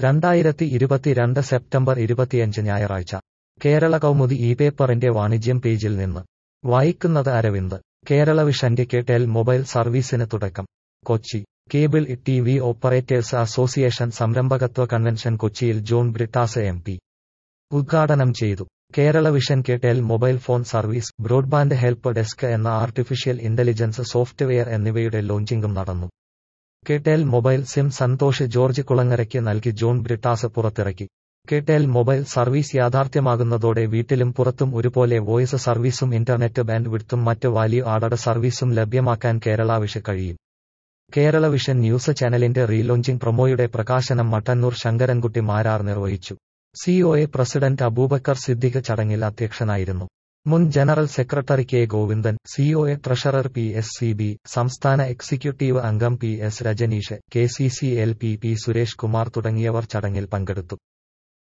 രണ്ടായിരത്തി ഇരുപത്തിരണ്ട് സെപ്റ്റംബർ ഇരുപത്തിയഞ്ച് ഞായറാഴ്ച കേരള കൗമുദി ഈ പേപ്പറിന്റെ വാണിജ്യം പേജിൽ നിന്ന് വായിക്കുന്നത് അരവിന്ദ് കേരള വിഷന്റെ കേട്ടൽ മൊബൈൽ സർവീസിന് തുടക്കം Kochi cable T V operators association സംരംഭകത്വ കൺവെൻഷൻ കൊച്ചിയിൽ ജോൺ ബ്രിട്ടാസ് എം പി ഉദ്ഘാടനം ചെയ്തു കേരള വിഷൻ കേട്ടൽ mobile phone service broadband help desk എന്ന ആർട്ടിഫിഷ്യൽ ഇന്റലിജൻസ് സോഫ്റ്റ്വെയർ എന്നിവയുടെ ലോഞ്ചിംഗും നടന്നു കേട്ടൽ മൊബൈൽ സിം സന്തോഷ് ജോർജ് കുളങ്ങരയ്ക്ക് നൽകി ജോൺ ബ്രിട്ടാസ് പുറത്തിറക്കി കേട്ടൽ മൊബൈൽ സർവീസ് യാഥാർത്ഥ്യമാകുന്നതോടെ വീട്ടിലും പുറത്തും ഒരുപോലെ വോയിസ് സർവീസും ഇന്റർനെറ്റ് ബാൻഡ് വിഡ്ത്തും മറ്റ് വാല്യൂ ആഡഡ് സർവീസും ലഭ്യമാക്കാൻ കേരള വിഷ കഴിയും കേരള വിഷൻ ന്യൂസ് ചാനലിന്റെ റീലോഞ്ചിംഗ് പ്രൊമോയുടെ പ്രകാശനം മട്ടന്നൂർ ശങ്കരൻകുട്ടി മാരാർ നിർവഹിച്ചു സിഒഎ പ്രസിഡന്റ് അബൂബക്കർ സിദ്ദിഖ് ചടങ്ങിൽ അധ്യക്ഷനായിരുന്നു മുൻ general secretary K Govindan C O A treasurer P S C B സംസ്ഥാന എക്സിക്യൂട്ടീവ് അംഗം P S Rajaneesh K C C L P P Suresh Kumar തുടങ്ങിയവർ ചടങ്ങിൽ പങ്കെടുത്തു